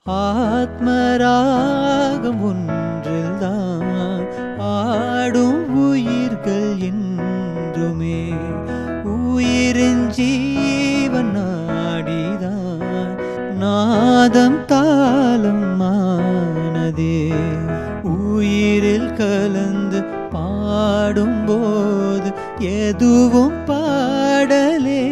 ஆத்மராகம் ஒன்றில்தான் ஆடும் உயிர்கள் என்றுமே உயிரின் ஜீவன் நாடிதான் நாதம் தாளம் மானதே உயிரில் கலந்து பாடும்போது எதுவும் பாடலே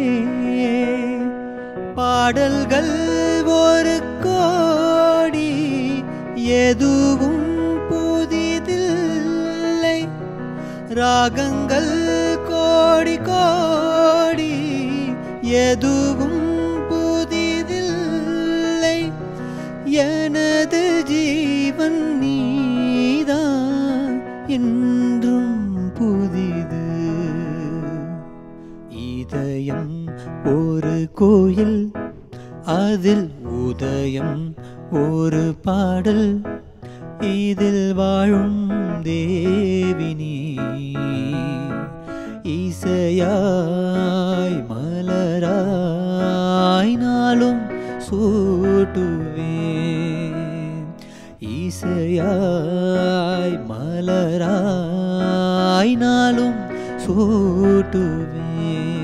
பாடல்கள் ஒரு கோடி எதுவும் புதிதில்லை ராகங்கள் கோடி கோடி எதுவும் புதிதில்லை எனது ஜீவன் நீதான் என்றும் புதிது இதயம் ஒரு கோயில் அதில் உதயம் ஒரு பாடல் இதில் வாழும் தேவினி இசையாய் மலராய் நாளும் சூட்டுவேன் இசையாய் மலராய் நாளும் சூட்டுவேன்